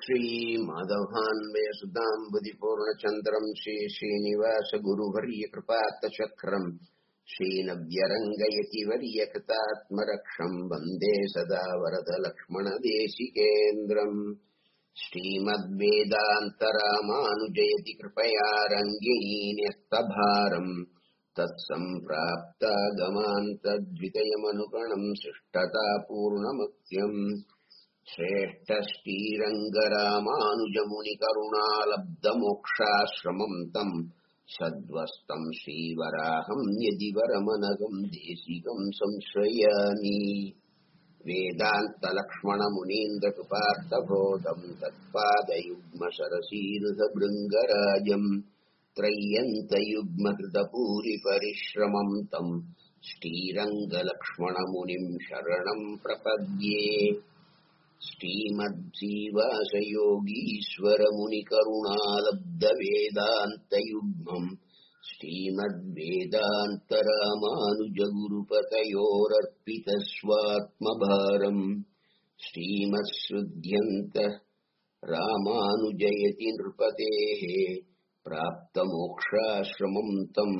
श्रीमाधवान्वयसुताम्बुदिपूर्णचन्द्रम् श्रीश्रीनिवासगुरुवर्यकृपात्तचक्रम् श्रीनव्यरङ्गयति वर्यकृतात्मरक्षम् वन्दे सदा वरदलक्ष्मणदेशिकेन्द्रम् श्रीमद्वेदान्तरामानुजयति कृपया रङ्गिणीन्यस्तभारम् तत्सम्प्राप्तागमान्तद्वितयमनुगणम् शिष्टता पूर्णमुक्त्यम् श्रेष्ठश्रीरङ्गरामानुजमुनिकरुणालब्धमोक्षाश्रमम् तम् सद्वस्तम् श्रीवराहम् यदि वरमनघम् देशिकम् संश्रयामि वेदान्तलक्ष्मणमुनीन्द्रकृपार्थबोधम् तत्पादयुग्मशरसीरुधभृङ्गराजम् त्रय्यन्तयुग्मकृतपूरिपरिश्रमम् तम् श्रीरङ्गलक्ष्मणमुनिम् शरणम् प्रपद्ये श्रीमद्जीवासयोगीश्वरमुनिकरुणालब्धवेदान्तयुग्मम् श्रीमद्वेदान्तरामानुजगुरुपतयोरर्पितस्वात्मभारम् श्रीमत्सृध्यन्त रामानुजयति नृपतेः प्राप्तमोक्षाश्रमम् तम्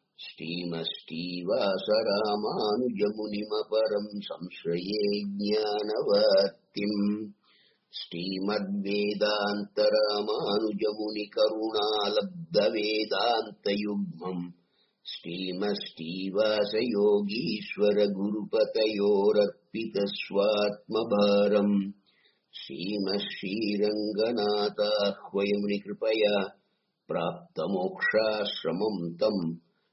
श्रीमश्रीवासरामानुजमुनिमपरम् संश्रये ज्ञानवर्तिम् श्रीमद्वेदान्तरामानुजमुनिकरुणालब्धवेदान्तयुग्मम् श्रीमश्रीवासयोगीश्वरगुरुपतयोरर्पितस्वात्मभारम् श्रीमश्रीरङ्गनाथाह्वयमुनिकृपया प्राप्तमोक्षाश्रमम् तम्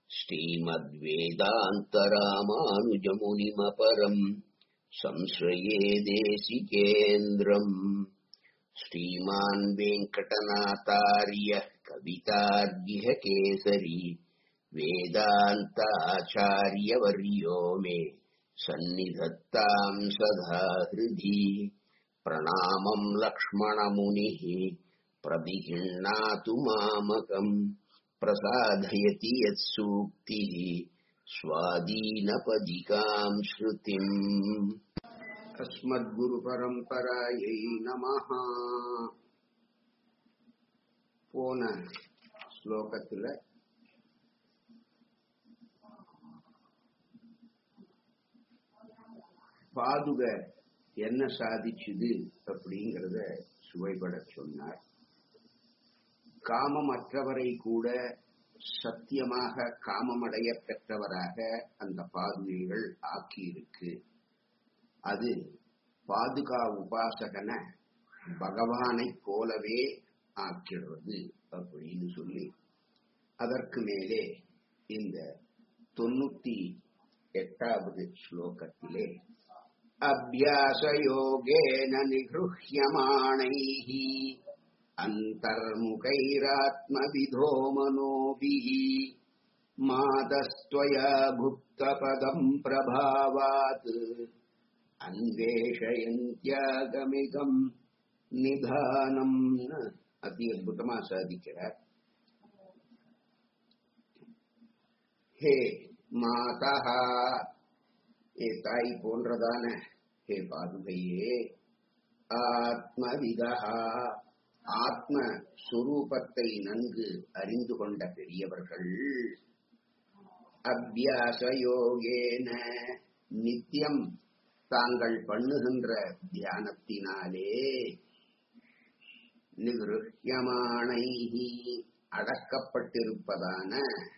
श्रीमद्वेदान्तरामानुजमुनिमपरम् संश्रये देशिकेन्द्रम् श्रीमान् वेङ्कटनाथार्य कवितार्यः केसरी वेदान्ताचार्यवर्यो मे सन्निधत्ताम् सदा हृदि प्रणामम् लक्ष्मणमुनिः प्रविगृह्णातु मामकम् प्रसादयति यत्सूक्तिः स्वादीनपदिकाम् श्रुतिम् अस्मद्गुरुपरम्परायै நமஹ போன ஸ்லோகத்துல பாதுக என்ன சாதிச்சுது அப்படிங்கிறத சுவைபட சொன்னார் காமமற்றவரை கூட சத்தியமாக காமமடைய பெற்றவராக அந்த பாதுகைகள் ஆக்கியிருக்கு அது பாதுகா உபாசகன பகவானை போலவே ஆக்கிறது அப்படின்னு சொல்லி அதற்கு மேலே இந்த தொண்ணூத்தி எட்டாவது ஸ்லோகத்திலே அபியாசயோகேன நிகృహ్యమాణைः अन्तर्मुखैरात्मविधो मनोभिः मातस्त्वया भुक्तपदम् प्रभावात् அன்வேஷயந்தியாகமிகம் நிதானம் அதி அற்புதமா சாதிக்கிறார் ஹே மாதா ஏ தாய் போன்றதான ஹே பாதுகையே ஆத்மவிதா ஆத்ம சுரூபத்தை நன்கு அறிந்து கொண்ட பெரியவர்கள் அபியாச யோகேன நித்தியம் தாங்கள் பண்ணுகின்ற தியானத்தினாலே நிகிருஹ்யமானை அடக்கப்பட்டிருப்பதான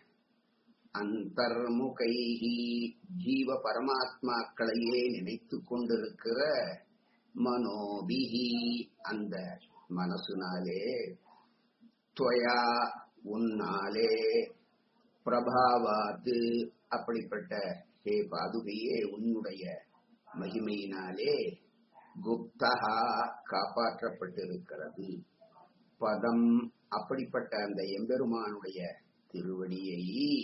அந்தர்முகைஹி ஜீவ பரமாத்மாக்களையே நினைத்து கொண்டிருக்கிற மனோபிஹி அந்த மனசுனாலே துவயா உன்னாலே பிரபாவாத்து அப்படிப்பட்ட ஹே பாதுகையே உன்னுடைய மகிமையினாலே குப்தகா காப்பாற்றப்பட்டிருக்கிறது பதம் அப்படிப்பட்ட அந்த எம்பெருமானுடைய திருவடியை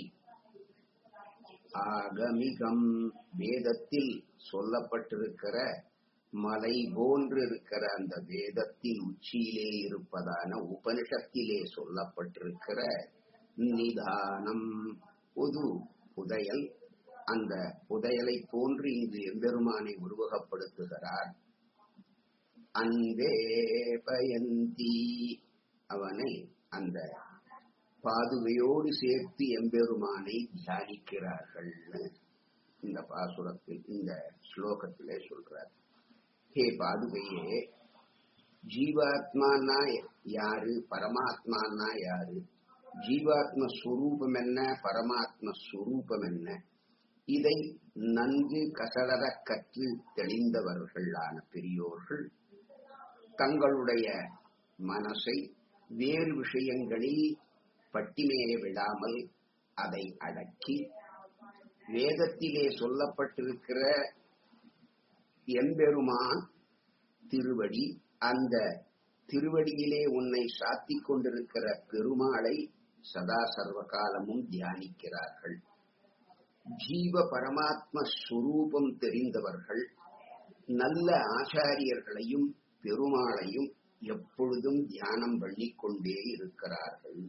ஆகமிகம் வேதத்தில் சொல்லப்பட்டிருக்கிற மலை போன்று இருக்கிற அந்த வேதத்தின் உச்சியிலே இருப்பதான உபனிஷத்திலே சொல்லப்பட்டிருக்கிற நிதானம் புது புதையல் அந்த புதையலை போன்று இங்கு எம்பெருமானை உருவகப்படுத்துகிறார் அன்பே பயந்தி அவனை அந்த பாதுகையோடு சேர்த்து எம்பெருமானை தியானிக்கிறார்கள் இந்த பாசுரத்தில் இந்த ஸ்லோகத்திலே சொல்றார் ஹே பாதுகையே ஜீவாத்மானா யாரு பரமாத்மானா யாரு ஜீவாத்ம ஸ்வரூபம் என்ன பரமாத்ம ஸ்வரூபம் என்ன இதை நன்கு கசடர கற்று தெளிந்தவர்களான பெரியோர்கள் தங்களுடைய மனசை வேறு விஷயங்களில் பட்டிமேய விடாமல் அதை அடக்கி வேதத்திலே சொல்லப்பட்டிருக்கிற எம்பெருமான் திருவடி அந்த திருவடியிலே உன்னை சாத்திக் கொண்டிருக்கிற பெருமாளை சதா சர்வ காலமும் தியானிக்கிறார்கள் ஜீவ பரமாத்ம ஸ்வரூபம் தெரிந்தவர்கள் நல்ல ஆச்சாரியர்களையும் பெருமாளையும் எப்பொழுதும் தியானம் பண்ணிக்கொண்டே இருக்கிறார்கள்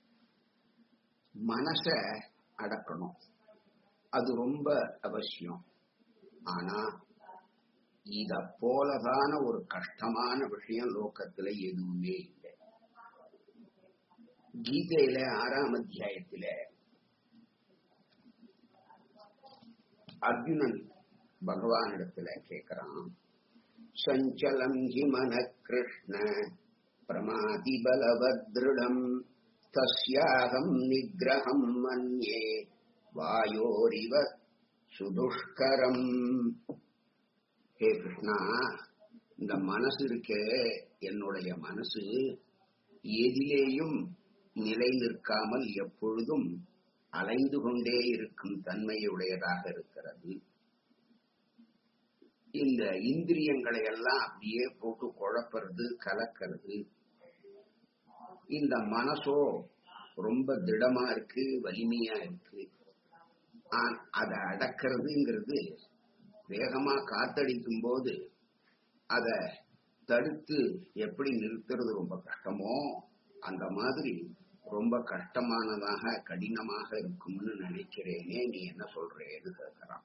மனச அடக்கணும் அது ரொம்ப அவசியம் ஆனா இத போலதான ஒரு கஷ்டமான விஷயம் லோகத்துல எதுவுமே இல்லை கீதையில ஆறாம் அத்தியாயத்தில அர்ஜுனன் பகவானிடத்துல கேக்குறான் சஞ்சலம் ஹி மன கிருஷ்ண பிரமாதி பலவத்ருடம் தஸ்யாகம் நிகிரகம் மன்யே வாயோரிவ சுதுஷ்கரம் ஹே கிருஷ்ணா இந்த மனசு இருக்கே என்னுடைய மனசு எதிலேயும் நிலை நிற்காமல் எப்பொழுதும் அலைந்து கொண்டே இருக்கும் தன்மையுடையதாக இருக்கிறது இந்த இந்திரியங்களை எல்லாம் அப்படியே போட்டு குழப்பறது கலக்கிறது இந்த மனசோ ரொம்ப திடமா இருக்கு வலிமையா இருக்கு அதை அடக்கிறதுங்கிறது வேகமா காத்தடிக்கும் போது அத தடுத்து எப்படி நிறுத்துறது ரொம்ப கஷ்டமோ அந்த மாதிரி ரொம்ப கஷ்டமானதாக கடினமாக இருக்கும்னு நினைக்கிறேனே நீ என்ன சொல்றேன்னு கேட்கிறான்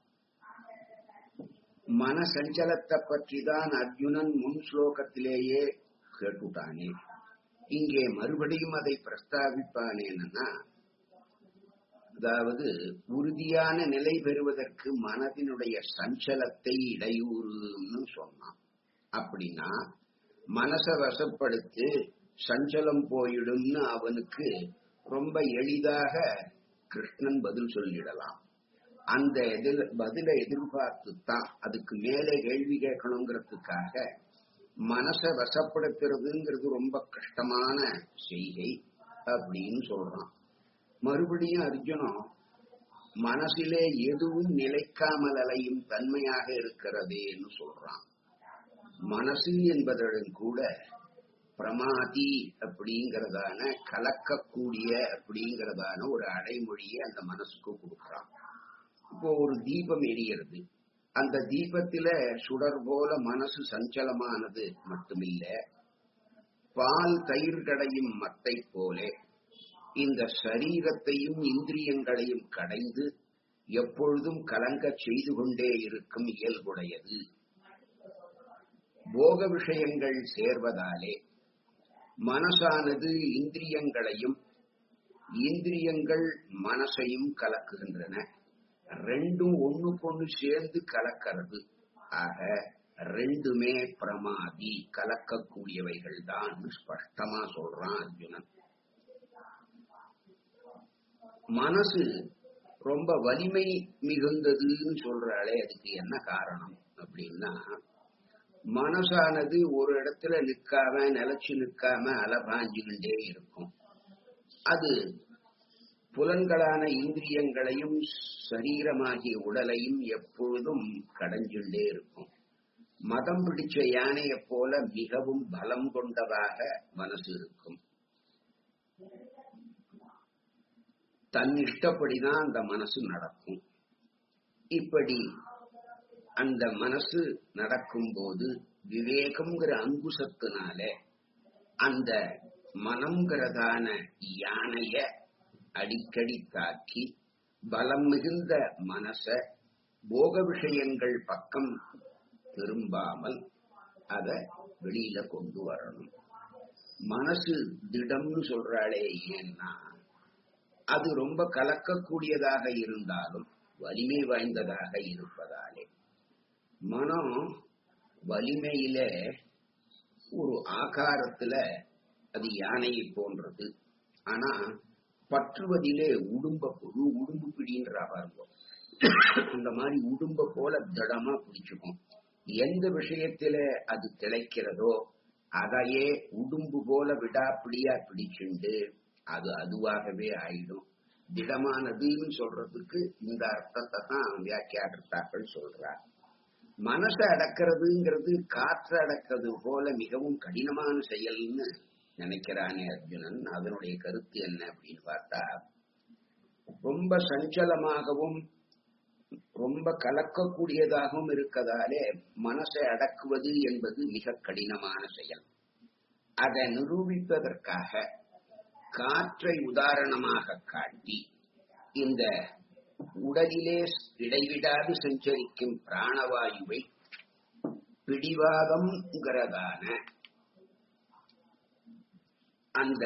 மன சஞ்சலத்தை பற்றி தான் அர்ஜுனன் முன் ஸ்லோகத்திலேயே கேட்டுட்டானே இங்கே மறுபடியும் அதை பிரஸ்தாபிப்பானேன்னா அதாவது உறுதியான நிலை பெறுவதற்கு மனதினுடைய சஞ்சலத்தை இடையூறுன்னு சொன்னான் அப்படின்னா மனச வசப்படுத்து சஞ்சலம் போயிடும்னு அவனுக்கு ரொம்ப எளிதாக கிருஷ்ணன் பதில் சொல்லிடலாம் அந்த எதிர் பதில எதிர்பார்த்து தான் அதுக்கு மேலே கேள்வி கேட்கணுங்கிறதுக்காக மனசை வசப்படுத்துறதுங்கிறது ரொம்ப கஷ்டமான செய்கை அப்படின்னு சொல்றான் மறுபடியும் அர்ஜுனம் மனசிலே எதுவும் நிலைக்காமல் அலையும் தன்மையாக இருக்கிறதேன்னு சொல்றான் மனசு என்பதுடன் கூட பிரமாதி அப்படிங்கறதான கலக்கக்கூடிய அப்படிங்கறதான ஒரு அடைமொழியை அந்த மனசுக்கு கொடுக்குறான் இப்போ ஒரு தீபம் எரியறது அந்த தீபத்தில சுடர் போல மனசு சஞ்சலமானது மட்டுமில்ல பால் தயிர் கடையும் மத்தை போலே இந்த சரீரத்தையும் இந்திரியங்களையும் கடைந்து எப்பொழுதும் கலங்க செய்து கொண்டே இருக்கும் இயல்புடையது போக விஷயங்கள் சேர்வதாலே மனசானது இந்திரியங்களையும் இந்திரியங்கள் மனசையும் கலக்குகின்றன ரெண்டும் ஒண்ணுக்கொண்ணு சேர்ந்து கலக்கிறது ஆக ரெண்டுமே பிரமாதி கலக்கக்கூடியவைகள் தான் ஸ்பஷ்டமா சொல்றான் அர்ஜுனன் மனசு ரொம்ப வலிமை மிகுந்ததுன்னு சொல்றாளே அதுக்கு என்ன காரணம் அப்படின்னா மனசானது ஒரு இடத்துல நிற்காம நிலைச்சு நிற்காம அலபாஞ்சுகின்றே இருக்கும் அது புலன்களான இந்திரியங்களையும் சரீரமாகிய உடலையும் எப்பொழுதும் கடைஞ்சுண்டே இருக்கும் மதம் பிடிச்ச யானையை போல மிகவும் பலம் கொண்டதாக மனசு இருக்கும் தன் இஷ்டப்படிதான் அந்த மனசு நடக்கும் இப்படி அந்த மனசு நடக்கும்போது விவேகம்ங்கிற அங்குசத்தினால அந்த மனம்ங்கிறதான யானைய அடிக்கடி தாக்கி பலம் மிகுந்த மனச போக விஷயங்கள் பக்கம் திரும்பாமல் அத வெளியில கொண்டு வரணும் மனசு திடம்னு சொல்றாளே ஏன்னா அது ரொம்ப கலக்கக்கூடியதாக இருந்தாலும் வலிமை வாய்ந்ததாக இருப்பதாலே மனம் வலிமையில ஒரு ஆகாரத்துல அது யானையை போன்றது ஆனா பற்றுவதிலே உடும்ப பொரு உடும்பு பிடின்ற பாருங்க அந்த மாதிரி உடும்ப போல திடமா பிடிச்சுக்கும் எந்த விஷயத்தில அது திளைக்கிறதோ அதையே உடும்பு போல விடாப்பிடியா பிடிச்சுண்டு அது அதுவாகவே ஆயிடும் திடமானதுன்னு சொல்றதுக்கு இந்த அர்த்தத்தை தான் வியாக்கியாகர்த்தாக்கள் சொல்றார் மனசை அடக்கிறதுங்கிறது காற்று அடக்கிறது போல மிகவும் கடினமான செயல்னு நினைக்கிறானே அர்ஜுனன் அதனுடைய கருத்து என்ன அப்படின்னு பார்த்தா ரொம்ப சஞ்சலமாகவும் ரொம்ப கலக்கக்கூடியதாகவும் இருக்கதாலே மனசை அடக்குவது என்பது மிக கடினமான செயல் அதை நிரூபிப்பதற்காக காற்றை உதாரணமாக காட்டி இந்த உடலிலே இடைவிடாது சஞ்சரிக்கும் பிராணவாயுவை பிடிவாதம்ங்கிறதான அந்த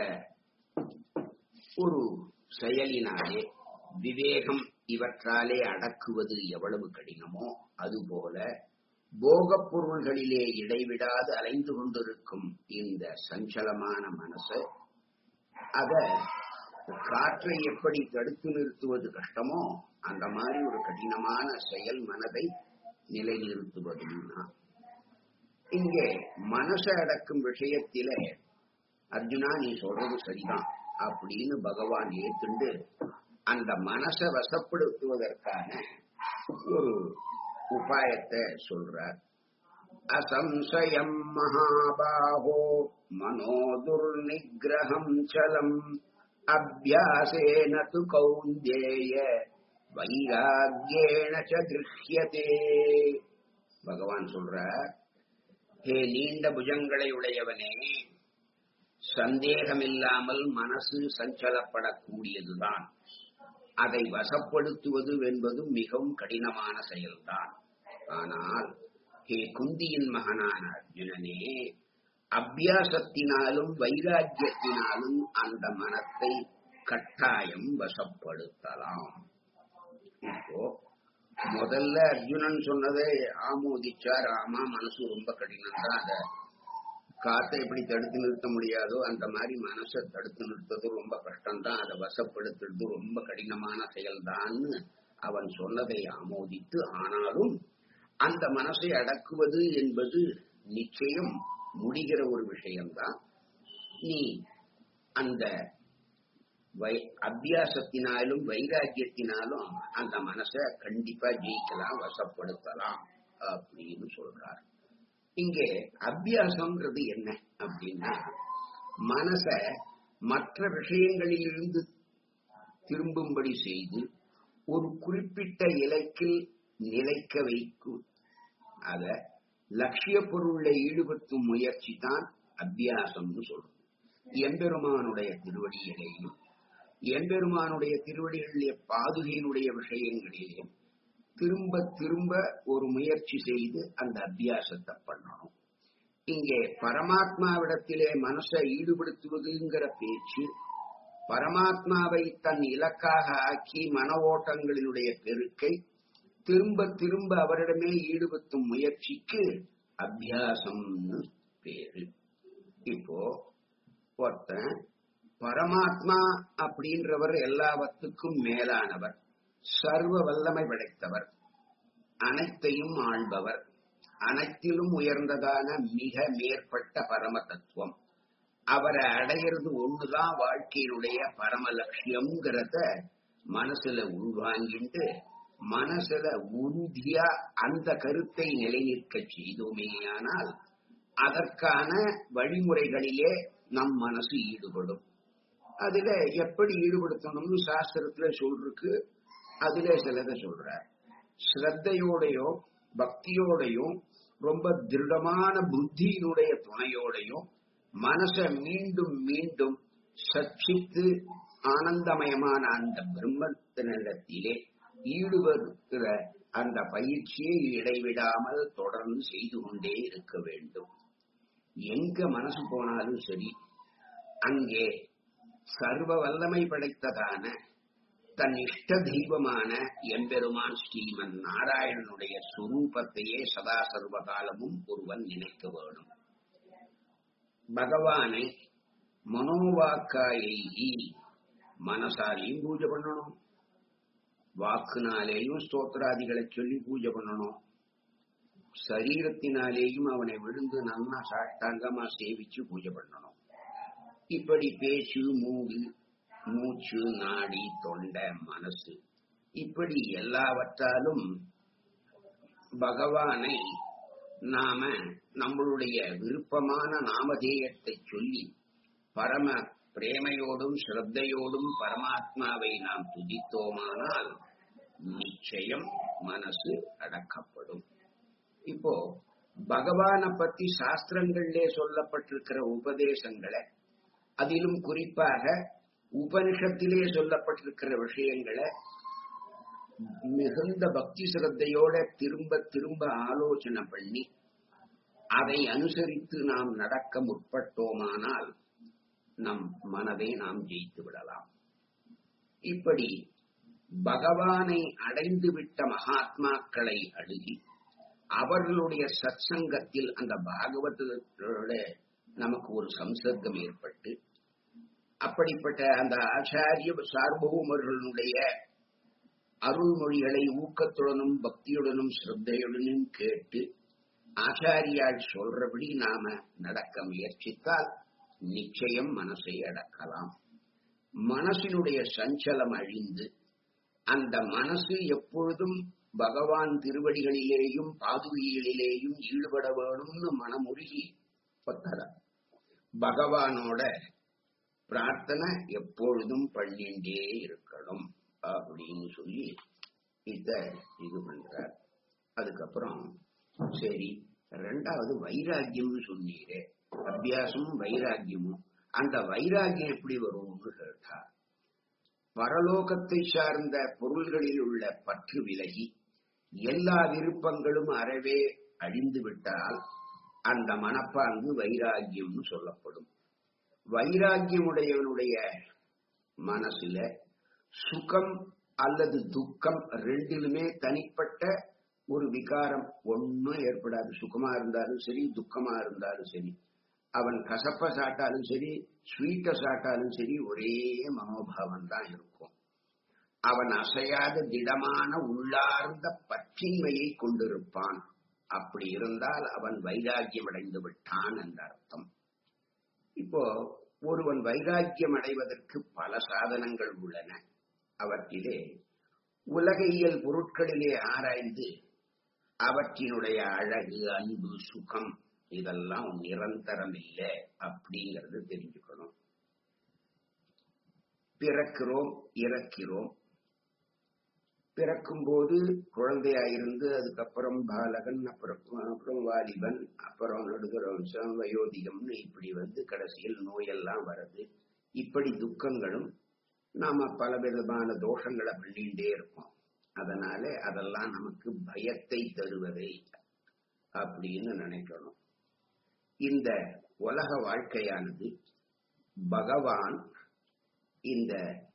ஒரு செயலினாலே விவேகம் இவற்றாலே அடக்குவது எவ்வளவு கடினமோ அதுபோல போகப் பொருள்களிலே இடைவிடாது அலைந்து கொண்டிருக்கும் இந்த சஞ்சலமான மனசு அத காற்றை எப்படி தடுத்து நிறுத்துவது கஷ்டமோ அந்த மாதிரி ஒரு கடினமான செயல் மனதை நிலைநிறுத்துவதுன்னா இங்கே மனசை அடக்கும் விஷயத்திலே அர்ஜுனா நீ சொல்றது சரிதான் அப்படின்னு பகவான் ஏத்துண்டு அந்த மனசை வசப்படுத்துவதற்கான ஒரு உபாயத்தை சொல்றார் அசம்சயம் மகாபாகோ மனோதுர்நிகிரகம் சலம் அபியாசேன து கௌந்தேய வைராக்கியேன ச கிருஹ்யதே பகவான் சொல்றார் ஹே நீண்ட புஜங்களை உடையவனே சந்தேகமில்லாமல் மனசு சஞ்சலப்படக்கூடியதுதான் அதை வசப்படுத்துவது என்பது மிகவும் கடினமான செயல்தான் ஆனால் ஹே குந்தியின் மகனான அர்ஜுனனே அபியாசத்தினாலும் வைராக்கியத்தினாலும் அந்த மனத்தை கட்டாயம் வசப்படுத்தலாம் இப்போ முதல்ல அர்ஜுனன் சொன்னதை ஆமோதிச்சார் ஆமா மனசு ரொம்ப கடினம் தான் அத காத்தை எப்படி தடுத்து நிறுத்த முடியாதோ அந்த மாதிரி மனசை தடுத்து நிறுத்தது ரொம்ப கஷ்டம்தான் அதை வசப்படுத்துறது ரொம்ப கடினமான செயல்தான்னு அவன் சொன்னதை ஆமோதித்து ஆனாலும் அந்த மனசை அடக்குவது என்பது நிச்சயம் முடிகிற ஒரு விஷயம்தான் நீ அந்த வை அபியாசத்தினாலும் வைராக்கியத்தினாலும் அந்த மனசை கண்டிப்பா ஜெயிக்கலாம் வசப்படுத்தலாம் அப்படின்னு சொல்றார் இங்கே அபியாசம்ன்றது என்ன அப்படின்னா மனச மற்ற விஷயங்களிலிருந்து திரும்பும்படி செய்து ஒரு குறிப்பிட்ட இலக்கில் நிலைக்க வைக்கும் அத லட்சிய பொருளை ஈடுபடுத்தும் முயற்சி தான் அபியாசம்னு சொல்றோம் எம்பெருமானுடைய திருவடியிலேயும் எம்பெருமானுடைய திருவடிகளிலே பாதுகையினுடைய விஷயங்களிலே திரும்ப திரும்ப ஒரு முயற்சி செய்து அந்த அபியாசத்தை பண்ணணும் இங்கே பரமாத்மாவிடத்திலே மனசை ஈடுபடுத்துவதுங்கிற பேச்சு பரமாத்மாவை தன் இலக்காக ஆக்கி மன ஓட்டங்களினுடைய பெருக்கை திரும்ப திரும்ப அவரிடமே ஈடுபடுத்தும் முயற்சிக்கு அபியாசம்னு பேரு இப்போ ஒருத்தன் பரமாத்மா அப்படின்றவர் எல்லாவற்றுக்கும் மேலானவர் சர்வ வல்லமை படைத்தவர் அனைத்தையும் ஆள்பவர் அனைத்திலும் உயர்ந்ததான மிக மேற்பட்ட பரம தத்துவம் அவரை அடையிறது ஒண்ணுதான் வாழ்க்கையினுடைய பரம லட்சியம்ங்கிறத மனசுல உள்வாங்கிட்டு மனசுல உறுதியா அந்த கருத்தை நிலைநிற்க செய்தோமேயானால் அதற்கான வழிமுறைகளிலே நம் மனசு ஈடுபடும் அதுல எப்படி ஈடுபடுத்தணும்னு சாஸ்திரத்துல சொல்றதுக்கு அதுல சிலதை சொல்றார் ஸ்ரத்தையோடையும் பக்தியோடையும் ரொம்ப திருடமான புத்தியினுடைய துணையோடையும் மனசை மீண்டும் மீண்டும் சர்ச்சித்து ஆனந்தமயமான அந்த பிரம்மத்தினிடத்திலே ஈடுபடுகிற அந்த பயிற்சியை இடைவிடாமல் தொடர்ந்து செய்து கொண்டே இருக்க வேண்டும் எங்க மனசு போனாலும் சரி அங்கே சர்வ வல்லமை படைத்ததான தன் இஷ்ட தெய்வமான எம்பெருமான் ஸ்ரீமன் நாராயணனுடைய சுரூபத்தையே சதா சர்வ காலமும் ஒருவன் நினைக்க வேணும் பகவானை மனோவாக்காயை மனசாலையும் பூஜை பண்ணணும் வாக்குனாலேயும் ஸ்தோத்திராதிகளை சொல்லி பூஜை பண்ணணும் சரீரத்தினாலேயும் அவனை விழுந்து நல்லா சாஷ்டாங்கமா சேவிச்சு பூஜை பண்ணணும் இப்படி பேச்சு மூடு மூச்சு நாடி தொண்டை மனசு இப்படி எல்லாவற்றாலும் பகவானை நாம நம்மளுடைய விருப்பமான நாமதேயத்தை சொல்லி பரம பிரேமையோடும் ஸ்ரத்தையோடும் பரமாத்மாவை நாம் துதித்தோமானால் நிச்சயம் மனசு அடக்கப்படும் இப்போ பகவானை பத்தி சாஸ்திரங்களிலே சொல்லப்பட்டிருக்கிற உபதேசங்களை அதிலும் குறிப்பாக உபனிஷத்திலே சொல்லப்பட்டிருக்கிற விஷயங்களை மிகுந்த பக்தி சிரத்தையோட திரும்ப திரும்ப ஆலோசனை பண்ணி அதை அனுசரித்து நாம் நடக்க முற்பட்டோமானால் நம் மனதை நாம் ஜெயித்து விடலாம் இப்படி பகவானை அடைந்து விட்ட மகாத்மாக்களை அணுகி அவர்களுடைய சத்சங்கத்தில் அந்த பாகவதோட நமக்கு ஒரு சம்சர்க்கம் ஏற்பட்டு அப்படிப்பட்ட அந்த ஆச்சாரிய சார்பூமர்களுடைய அருள்மொழிகளை ஊக்கத்துடனும் பக்தியுடனும் ஸ்ரத்தையுடனும் கேட்டு ஆச்சாரியால் சொல்றபடி நாம நடக்க முயற்சித்தால் நிச்சயம் மனசை அடக்கலாம் மனசினுடைய சஞ்சலம் அழிந்து அந்த மனசு எப்பொழுதும் பகவான் திருவடிகளிலேயும் பாதுகைகளிலேயும் ஈடுபட வேணும்னு மனமுருகி பத்தர பகவானோட பிரார்த்தனை எப்பொழுதும் பண்ணிண்டே இருக்கணும் அப்படின்னு சொல்லி இத இது பண்றார் அதுக்கப்புறம் சரி ரெண்டாவது வைராக்கியம்னு சொன்னீரே அபியாசமும் வைராக்கியமும் அந்த வைராக்கியம் எப்படி வரும்னு கேட்டா பரலோகத்தை சார்ந்த பொருள்களில் உள்ள பற்று விலகி எல்லா விருப்பங்களும் அறவே அழிந்து விட்டால் அந்த மனப்பாங்கு வைராக்கியம்னு சொல்லப்படும் வைராக்கியமுடையவனுடைய மனசுல சுகம் அல்லது துக்கம் ரெண்டிலுமே தனிப்பட்ட ஒரு விகாரம் ஒன்னும் ஏற்படாது சுகமா இருந்தாலும் சரி துக்கமா இருந்தாலும் சரி அவன் கசப்ப சாட்டாலும் சரி ஸ்வீட்ட சாட்டாலும் சரி ஒரே மனோபாவம் தான் இருக்கும் அவன் அசையாத திடமான உள்ளார்ந்த பற்றின்மையை கொண்டிருப்பான் அப்படி இருந்தால் அவன் வைராக்கியம் அடைந்து விட்டான் என்ற அர்த்தம் இப்போ ஒருவன் வைராக்கியம் அடைவதற்கு பல சாதனங்கள் உள்ளன அவற்றிலே உலகியல் பொருட்களிலே ஆராய்ந்து அவற்றினுடைய அழகு அன்பு சுகம் இதெல்லாம் நிரந்தரம் இல்லை அப்படிங்கறது தெரிஞ்சுக்கணும் பிறக்கிறோம் இறக்கிறோம் பிறக்கும் போது குழந்தையாயிருந்து அதுக்கப்புறம் பாலகன் அப்புறம் அப்புறம் வாலிபன் அப்புறம் நடுகரவம்சம் வயோதிகம்னு இப்படி வந்து கடைசியில் நோயெல்லாம் வருது இப்படி துக்கங்களும் நாம பல விதமான தோஷங்களை பண்ணிட்டே இருக்கோம் அதனால அதெல்லாம் நமக்கு பயத்தை தருவதை அப்படின்னு நினைக்கணும் இந்த உலக வாழ்க்கையானது பகவான் இந்த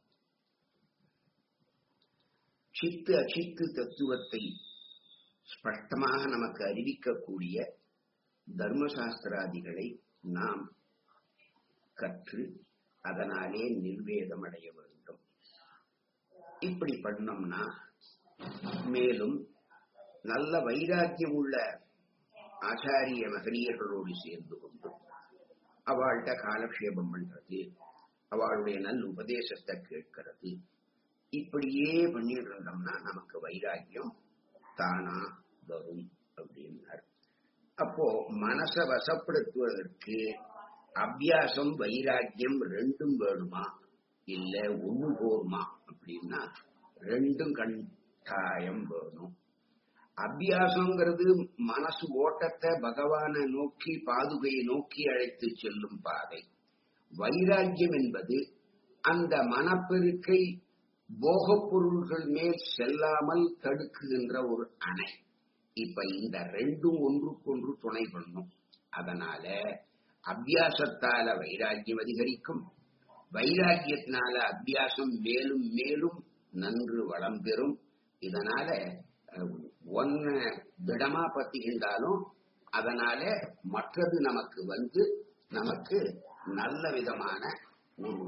சித்து அச்சித்து தத்துவத்தை ஸ்பஷ்டமாக நமக்கு அறிவிக்கக்கூடிய தர்மசாஸ்திராதிகளை நாம் கற்று அதனாலே நிர்வேதம் அடைய வேண்டும் இப்படி பண்ணோம்னா மேலும் நல்ல வைராக்கியம் உள்ள ஆச்சாரிய மகனியர்களோடு சேர்ந்து கொண்டு அவள்கிட்ட காலக்ஷேபம் பண்றது அவளுடைய நல் உபதேசத்தை கேட்கிறது இப்படியே பண்ணிட்டு இருந்தோம்னா நமக்கு வைராக்கியம் தானா வரும் அப்படின்னார் அப்போ மனசை வசப்படுத்துவதற்கு அபியாசம் வைராக்கியம் ரெண்டும் வேணுமா இல்ல ஒண்ணு போருமா அப்படின்னா ரெண்டும் கட்டாயம் வேணும் அபியாசங்கிறது மனசு ஓட்டத்தை பகவானை நோக்கி பாதுகையை நோக்கி அழைத்து செல்லும் பாதை வைராக்கியம் என்பது அந்த மனப்பெருக்கை போகப் பொருள்கள் மேல் செல்லாமல் தடுக்குகின்ற ஒரு அணை இப்ப இந்த ரெண்டும் ஒன்றுக்கொன்று துணை பண்ணும் அதனால அபியாசத்தால வைராக்கியம் அதிகரிக்கும் வைராக்கியத்தினால அபியாசம் மேலும் மேலும் நன்று வளம் பெறும் இதனால ஒன்ன திடமா பத்திக்கின்றாலும் அதனால மற்றது நமக்கு வந்து நமக்கு நல்ல விதமான ஒரு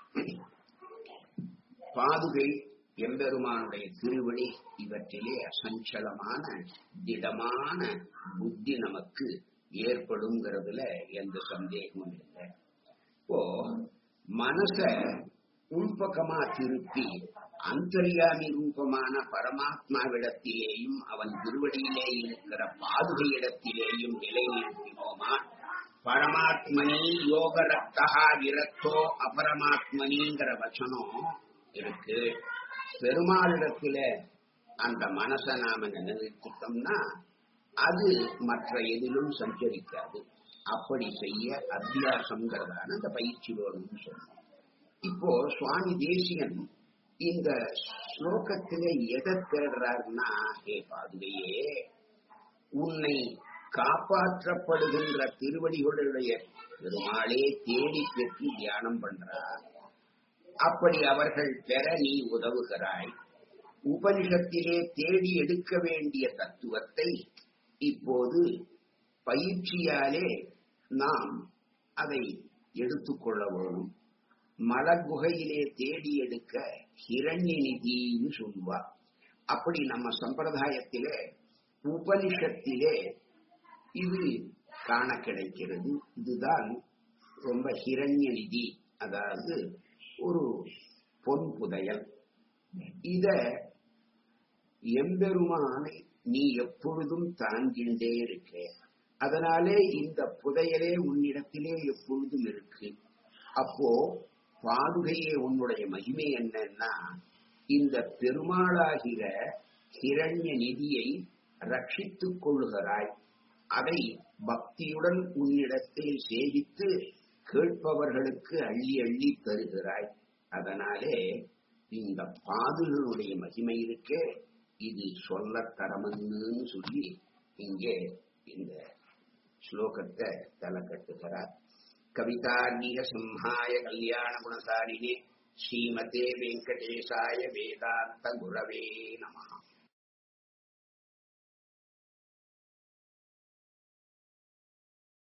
பாதுகை எம்பெருமானுடைய திருவடி இவற்றிலே அசஞ்சலமான திடமான புத்தி நமக்கு ஏற்படுங்கிறதுல எந்த சந்தேகமும் இல்லை இப்போ மனச உள்பக்கமா திருப்பி அந்தர்யாமி ரூபமான பரமாத்மாவிடத்திலேயும் அவன் திருவடியிலே இருக்கிற பாதுகை இடத்திலேயும் நிலைநிறுத்தினோமா பரமாத்மனி யோக ரத்தகா விரத்தோ அபரமாத்மனிங்கிற வச்சனம் இருக்கு பெருமாளிடத்துல அந்த மனசை நாம நினைத்துட்டோம்னா அது மற்ற எதிலும் சஞ்சரிக்காது அப்படி செய்ய அபியாசம்ங்கிறதான அந்த பயிற்சி வேணும்னு சொன்னோம் இப்போ சுவாமி தேசியன் இந்த ஸ்லோகத்தில எதை தேடுறாருன்னா ஹே பாதுகையே உன்னை காப்பாற்றப்படுகின்ற திருவடிகளுடைய பெருமாளே தேடி பெற்று தியானம் பண்றார் அப்படி அவர்கள் பெற நீ உதவுகிறாய் உபனிஷத்திலே தேடி எடுக்க வேண்டிய தத்துவத்தை இப்போது பயிற்சியாலே நாம் அதை எடுத்துக்கொள்ள வேணும் மலகுகையிலே தேடி எடுக்க ஹிரண்ய நிதின்னு சொல்லுவா அப்படி நம்ம சம்பிரதாயத்திலே உபனிஷத்திலே இது காண கிடைக்கிறது இதுதான் ரொம்ப ஹிரண்ய நிதி அதாவது ஒரு பொன் புதையல் இத எம்பெருமானை நீ எப்பொழுதும் தாங்கின்றே இருக்க அதனாலே இந்த புதையலே உன்னிடத்திலே எப்பொழுதும் இருக்கு அப்போ பாதுகையே உன்னுடைய மகிமை என்னன்னா இந்த பெருமாளாகிற ஹிரண்ய நிதியை ரட்சித்துக் கொள்ளுகிறாய் அதை பக்தியுடன் உன்னிடத்தில் சேவித்து கேட்பவர்களுக்கு அள்ளி அள்ளி தருகிறாய் அதனாலே இந்த பாதுகளுடைய மகிமை இருக்கே இது சொல்ல தரமன்னு சொல்லி இங்கே இந்த ஸ்லோகத்தை தலை கட்டுகிறார் கவிதார்கிக சிம்ஹாய கல்யாண குணசாலினே ஸ்ரீமதே வெங்கடேசாய வேதாந்த குரவே நமஹா